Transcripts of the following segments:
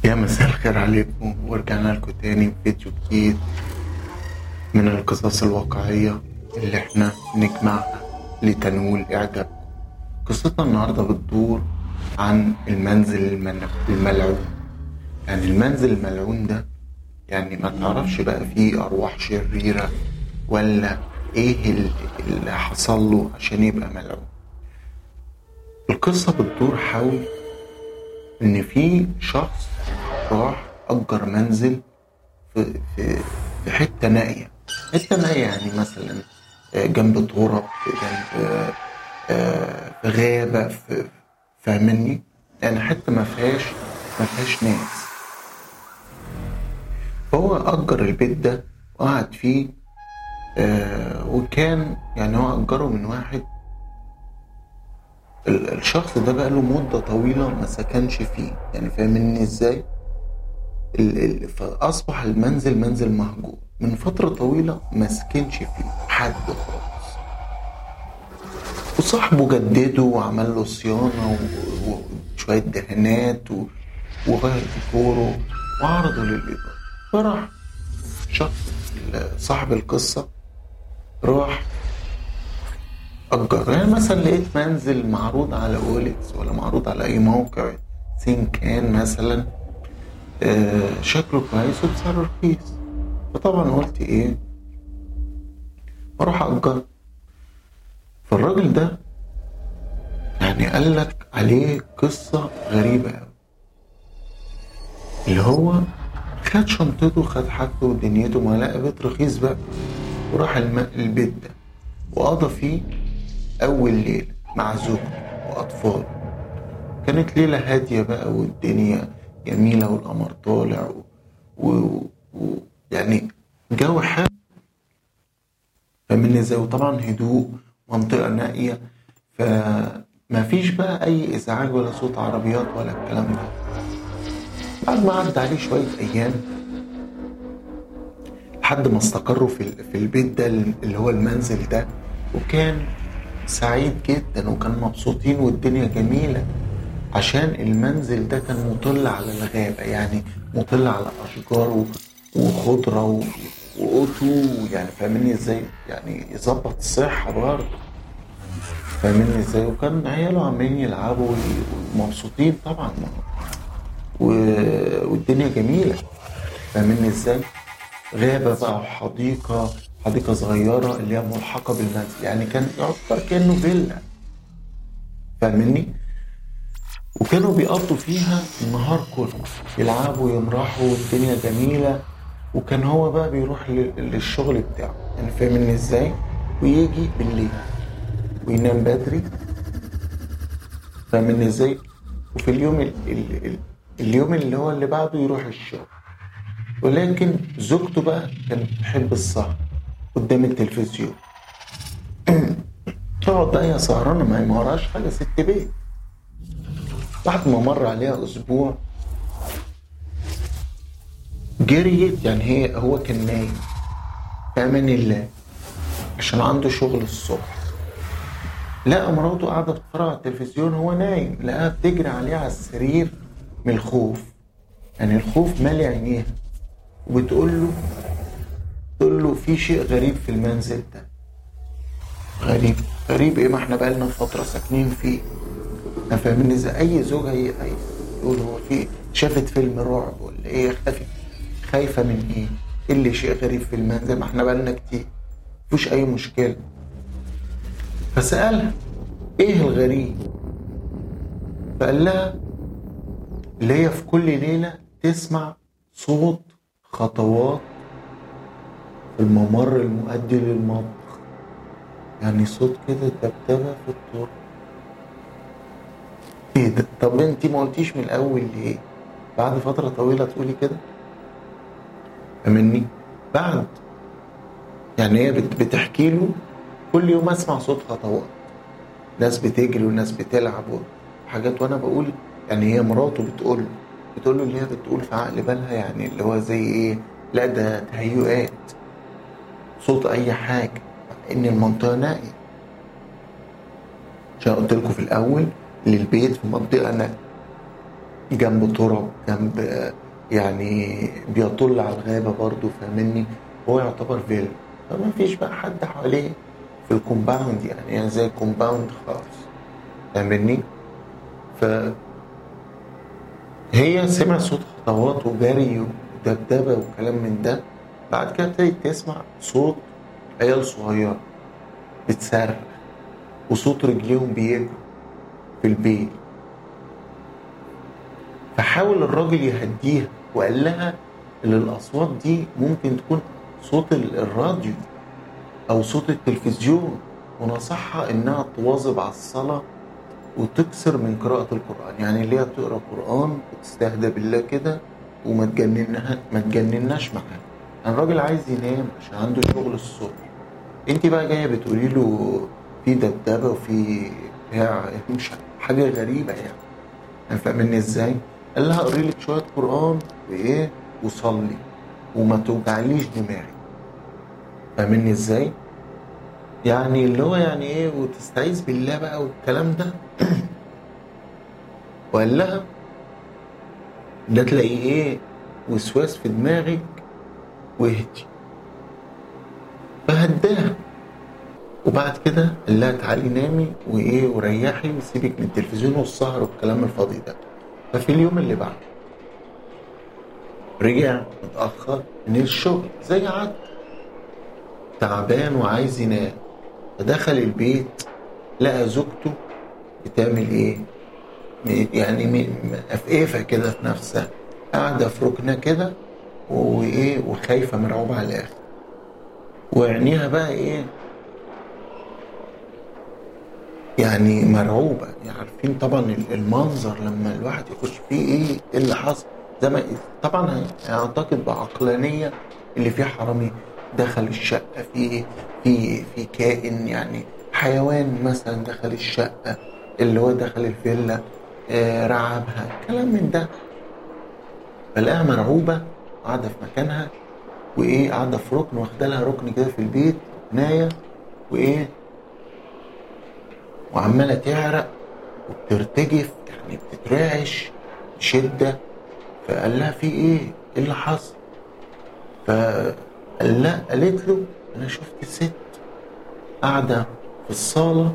يا مساء الخير عليكم ورجعنا لكم تاني بفيديو جديد من القصص الواقعية اللي احنا نجمعها لتنويل إعجابكم قصتنا النهاردة بتدور عن المنزل المن- الملعون يعني المنزل الملعون ده يعني ما تعرفش بقى فيه أرواح شريرة ولا إيه ال- اللي حصل له عشان يبقى ملعون القصة بتدور حول إن في شخص راح أجر منزل في في في حتة نائية حتة نائية يعني مثلا آه، جنب تراب جنب آه، آه، في غابة في فاهمني يعني حتة ما فيهاش ما فيهاش ناس فهو أجر البيت ده وقعد فيه آه، وكان يعني هو أجره من واحد ال- الشخص ده بقى له مدة طويلة ما سكنش فيه يعني فاهمني ازاي ال- ال- فأصبح المنزل منزل مهجور من فترة طويلة ما سكنش فيه حد خالص وصاحبه جدده وعمل له صيانة و- و- وشوية دهانات و- وغير ديكوره وعرضه للإيجار فراح شخص صاحب القصة راح أجر يعني مثلا لقيت منزل معروض على أوليكس ولا معروض على أي موقع سين كان مثلا آه، شكله كويس وبسعر رخيص فطبعا قلت إيه أروح أجر فالراجل ده يعني قال لك عليه قصة غريبة أوي اللي هو خد شنطته خد حاجته ودنيته ما لقى بيت رخيص بقى وراح الم... البيت ده وقضى فيه أول ليلة مع زوجته وأطفاله كانت ليلة هادية بقى والدنيا جميلة والقمر طالع و... و... و... يعني جو حلو فمن ازاي وطبعا هدوء منطقة نائية فما فيش بقى أي إزعاج ولا صوت عربيات ولا الكلام ده بعد ما عدى عليه شوية أيام لحد ما استقروا في ال- في البيت ده اللي هو المنزل ده وكان سعيد جدا وكان مبسوطين والدنيا جميلة عشان المنزل ده كان مطل على الغابة يعني مطل على أشجار و- وخضرة و- وقطو يعني فاهمني ازاي يعني يظبط الصحة برضه فاهمني ازاي وكان عياله عمالين يلعبوا وي- ومبسوطين طبعا ما هو و- والدنيا جميلة فاهمني ازاي؟ غابة بقى وحديقة حديقة صغيرة اللي هي ملحقة بالمنزل يعني كان يعتبر كأنه فيلا فاهمني؟ وكانوا بيقضوا فيها النهار كله يلعبوا يمرحوا والدنيا جميلة وكان هو بقى بيروح لل- للشغل بتاعه يعني فاهمني ازاي؟ ويجي بالليل وينام بدري فاهمني ازاي؟ وفي اليوم ال ال ال اليوم اللي هو اللي بعده يروح الشغل ولكن زوجته بقى كانت بتحب السهر قدام التلفزيون تقعد بقى هي سهرانة ما هي ما وراهاش حاجة ست بيت بعد ما مر عليها أسبوع جريت يعني هي هو كان نايم في أمان الله عشان عنده شغل الصبح لقى مراته قاعدة بتتفرج على التلفزيون هو نايم لقاها بتجري عليه على السرير من الخوف يعني الخوف مالي عينيها وبتقول له تقول له في شيء غريب في المنزل ده غريب غريب ايه ما احنا بقالنا فترة ساكنين فيه انا فاهمين ازاي اي زوج هي هي يقول هو في شافت فيلم رعب ولا ايه خافت خايفة من ايه ايه اللي شيء غريب في المنزل ما احنا بقالنا كتير مفيش اي مشكلة فسألها ايه الغريب فقال لها اللي هي في كل ليلة تسمع صوت خطوات في الممر المؤدي للمطبخ يعني صوت كده دبدبة في الطرق ايه ده طب انت ما قلتيش من الاول ليه بعد فترة طويلة تقولي كده فاهمني بعد يعني هي بت- بتحكي له كل يوم اسمع صوت خطوات ناس بتجري وناس بتلعب وحاجات وانا بقول يعني هي مراته بتقول له بتقول له اللي هي بتقول في عقل بالها يعني اللي هو زي ايه لا ده تهيؤات صوت اي حاجه ان المنطقه نائيه عشان قلت لكم في الاول ان البيت في منطقه نائيه جنب تراب جنب يعني بيطل على الغابة برضه فاهمني هو يعتبر فيلا فما فيش بقى حد حواليه في الكومباوند يعني, يعني زي الكومباوند خالص فاهمني ف هي سمع صوت خطوات وجري ودبدبة وكلام من ده بعد كده ابتدت تسمع صوت عيال صغيرة بتصرخ وصوت رجليهم بيجروا في البيت فحاول الراجل يهديها وقال لها ان الاصوات دي ممكن تكون صوت الراديو او صوت التلفزيون ونصحها انها تواظب على الصلاه وتكسر من قراءة القرآن يعني اللي هي بتقرا قرآن وتستهدى بالله كده وما تجننها ما تجنناش معاها يعني الراجل عايز ينام عشان عنده شغل الصبح انت بقى جايه بتقولي له في دبدبه وفي بتاع مش حاجه غريبه يعني فاهمني ازاي؟ قال لها اقري لك شويه قران وايه وصلي وما توجعليش دماغي فاهمني ازاي؟ يعني اللي هو يعني ايه وتستعيذ بالله بقى والكلام ده وقال لها ده تلاقي ايه وسواس في دماغك واهدي فهداها وبعد كده قال لها تعالي نامي وايه وريحي وسيبك من التلفزيون والسهر والكلام الفاضي ده ففي اليوم اللي بعده رجع متأخر من الشغل زي عاد تعبان وعايز ينام فدخل البيت لقى زوجته بتعمل ايه يعني مقفقفة كده في نفسها قاعدة في ركنة كده وايه وخايفة مرعوبة على الآخر وعينيها بقى ايه يعني مرعوبة يعني عارفين طبعا المنظر لما الواحد يخش فيه ايه ايه اللي حصل زي ما طبعا اعتقد بعقلانية اللي فيه حرامي دخل الشقة في في في كائن يعني حيوان مثلا دخل الشقة اللي هو دخل الفيلا آه رعبها كلام من ده فلقاها مرعوبة قاعدة في مكانها وايه قاعدة في ركن واخدة لها ركن كده في البيت ناية وايه وعمالة تعرق وبترتجف يعني بتترعش بشدة فقال لها في ايه؟ ايه اللي حصل؟ فقال لا قالت له انا شفت ست قاعدة في الصالة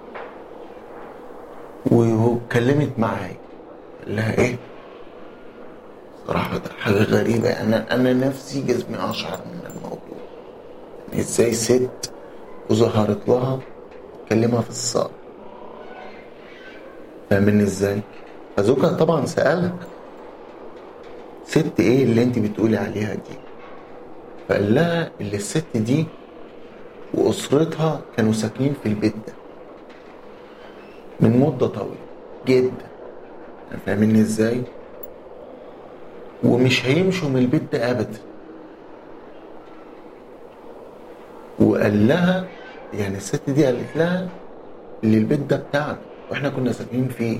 واتكلمت معايا قال لها ايه؟ صراحة ده حاجة غريبة أنا أنا نفسي جسمي أشعر من الموضوع يعني إزاي ست وظهرت لها تكلمها في الصالة فاهمني إزاي؟ فزوجها طبعا سألها ست إيه اللي أنت بتقولي عليها دي؟ فقال لها اللي الست دي وأسرتها كانوا ساكنين في البيت ده من مدة طويلة جدا فاهميني ازاي؟ ومش هيمشوا من البيت ده ابدا وقال لها يعني الست دي قالت لها اللي البيت ده بتاعنا واحنا كنا ساكنين فيه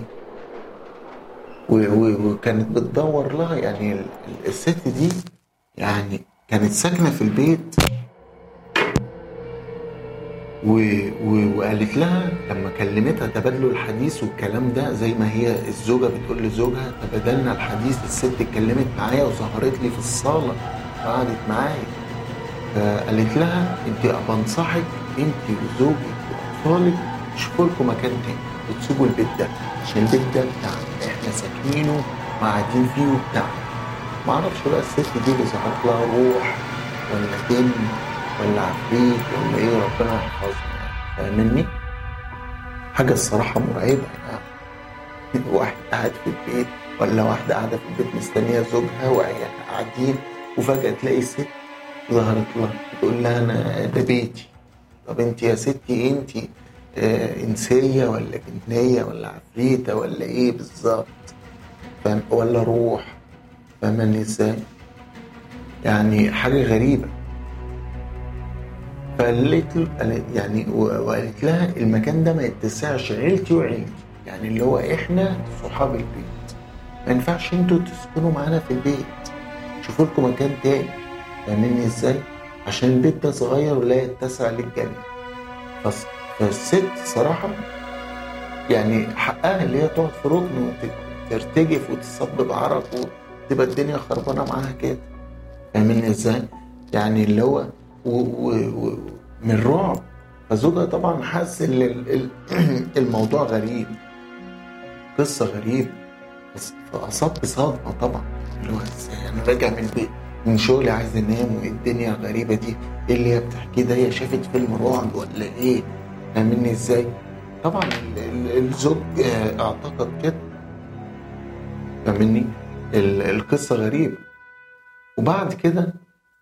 وكانت بتدور لها يعني الست دي يعني كانت ساكنه في البيت و... و... وقالت لها لما كلمتها تبادلوا الحديث والكلام ده زي ما هي الزوجه بتقول لزوجها تبادلنا الحديث الست اتكلمت معايا وظهرت لي في الصاله وقعدت معايا فقالت لها انت بنصحك انت وزوجك واطفالك تشوفوا لكم مكان تاني وتسيبوا البيت ده عشان البيت ده بتاعنا احنا ساكنينه وقاعدين فيه وبتاعنا معرفش بقى الست دي اللي ظهرت لها روح ولا جن ولا عفريت ولا ايه ربنا يحفظنا يعني فاهمني؟ حاجة الصراحة مرعبة يعني واحد قاعد في البيت ولا واحدة قاعدة في البيت مستنية زوجها وعيالها قاعدين وفجأة تلاقي ست ظهرت لها تقول لها أنا ده بيتي طب أنت يا ستي أنت آه إنسية ولا جنية ولا عفريتة ولا إيه بالظبط فاهم ولا روح فاهماني إزاي؟ يعني حاجة غريبة فقالت له يعني وقالت لها المكان ده ما يتسعش عيلتي وعيلتي يعني اللي هو احنا صحاب البيت ما ينفعش انتوا تسكنوا معانا في البيت شوفوا لكم مكان تاني فاهميني ازاي عشان البيت ده صغير ولا يتسع للجميع فالست صراحة يعني حقها اللي هي تقعد في ركن ترتجف وتسبب عرق وتبقى الدنيا خربانه معاها كده فاهمني ازاي؟ يعني اللي هو و و و من رعب فزوجها طبعا حس ان ال- ال- الموضوع غريب قصه غريبه بس فاصاب بصدمه طبعا اللي هو ازاي انا راجع من البيت من شغلي عايز انام وايه الدنيا الغريبه دي ايه اللي هي بتحكيه ده هي شافت فيلم رعب ولا ايه فاهمني ازاي طبعا ال- ال- الزوج آه، اعتقد كده فاهمني ال- القصه غريبه وبعد كده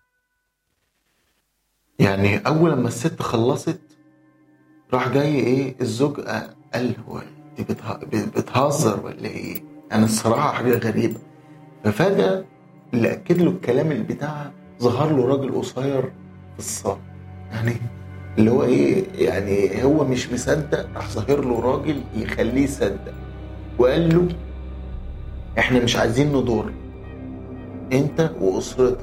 يعني اول لما الست خلصت راح جاي ايه الزوج قال هو انت بته- بتهزر ولا ايه يعني الصراحه حاجه غريبه ففجاه اللي اكد له الكلام اللي بتاعها ظهر له راجل قصير في الصاله يعني اللي هو ايه يعني هو مش مصدق راح ظاهر له راجل يخليه يصدق وقال له احنا مش عايزين نضر انت واسرتك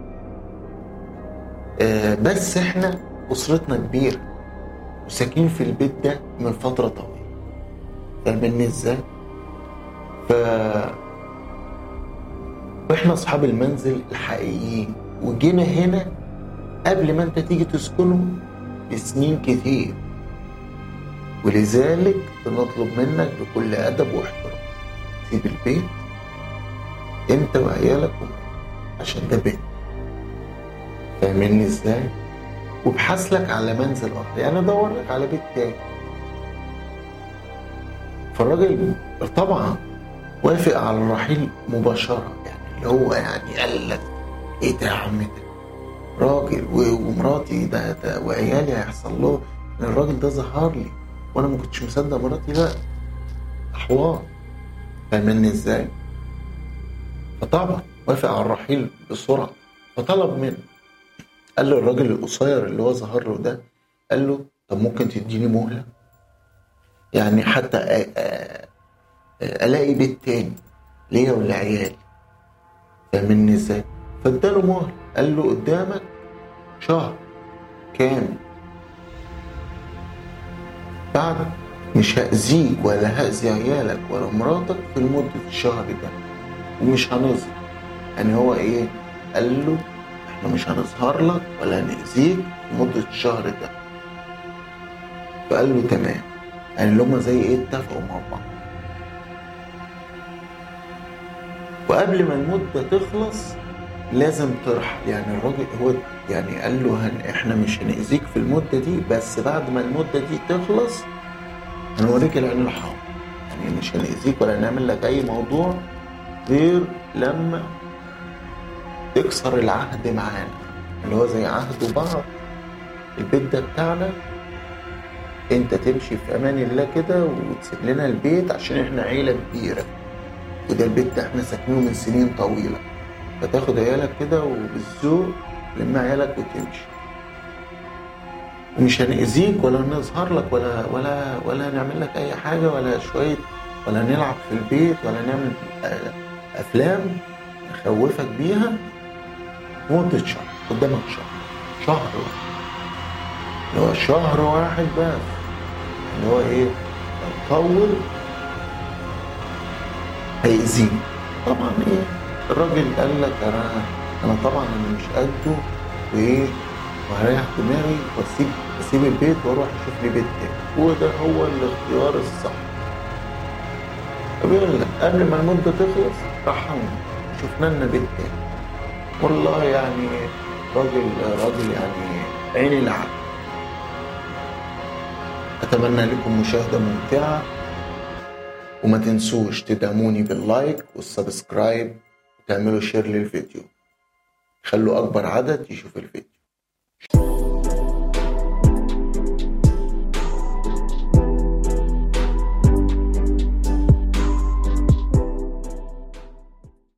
آه بس احنا اسرتنا كبيره وساكنين في البيت ده من فتره طويله فاهمني ازاي ف واحنا اصحاب المنزل الحقيقيين وجينا هنا قبل ما انت تيجي تسكنه بسنين كتير ولذلك بنطلب منك بكل ادب واحترام تسيب البيت انت وعيالك ومراتك عشان ده بيت فاهمني ازاي وابحث لك على منزل اخر يعني دور لك على بيت تاني فالراجل طبعا وافق على الرحيل مباشرة يعني اللي هو يعني قال لك ايه ده يا عم ده راجل و- ومراتي ده, ده وعيالي هيحصل له إن الراجل ده ظهر لي وانا ما كنتش مصدق مراتي لا حوار فاهمني ازاي فطبعا وافق على الرحيل بسرعة فطلب منه قال له الراجل القصير اللي هو ظهر له ده قال له طب ممكن تديني مهلة يعني حتى أ- أ- الاقي بيت تاني ليا ولعيالي فاهمني ازاي فاداله مهلة قال له قدامك شهر كامل بعد مش هأذيك ولا هأذي عيالك ولا مراتك في مدة الشهر ده ومش هنظهر يعني هو ايه قال له احنا مش هنظهر لك ولا هنأذيك في مدة الشهر ده فقال له تمام يعني اللي هما زي ايه اتفقوا مع بعض وقبل ما المدة تخلص لازم ترحل يعني الراجل هو يعني قال له هن احنا مش هنأذيك في المدة دي بس بعد ما المدة دي تخلص هنوريك العين الحمراء يعني مش هنأذيك ولا نعمل لك أي موضوع غير لما تكسر العهد معانا اللي هو زي عهد بعض البيت ده بتاعنا انت تمشي في امان الله كده وتسيب لنا البيت عشان احنا عيله كبيره وده البيت ده احنا ساكنينه من سنين طويله فتاخد عيالك كده وبالذوق لم عيالك وتمشي ومش هنأذيك ولا نظهر لك ولا ولا ولا نعمل لك اي حاجه ولا شويه ولا نلعب في البيت ولا نعمل آه، افلام نخوفك بيها مدة شهر قدامك شهر شهر واحد اللي هو شهر واحد بس اللي هو ايه لو طول هيأذيني طبعا ايه الراجل قال لك انا انا طبعا انا مش قده وايه وهريح دماغي واسيب اسيب البيت واروح اشوف لي بيت تاني وده هو الاختيار الصح فبيقول لك قبل ما المدة تخلص رحمنا شفنا لنا بيت تاني والله يعني راجل راجل يعني عين العقل أتمنى لكم مشاهدة ممتعة وما تنسوش تدعموني باللايك والسبسكرايب وتعملوا شير للفيديو خلوا أكبر عدد يشوف الفيديو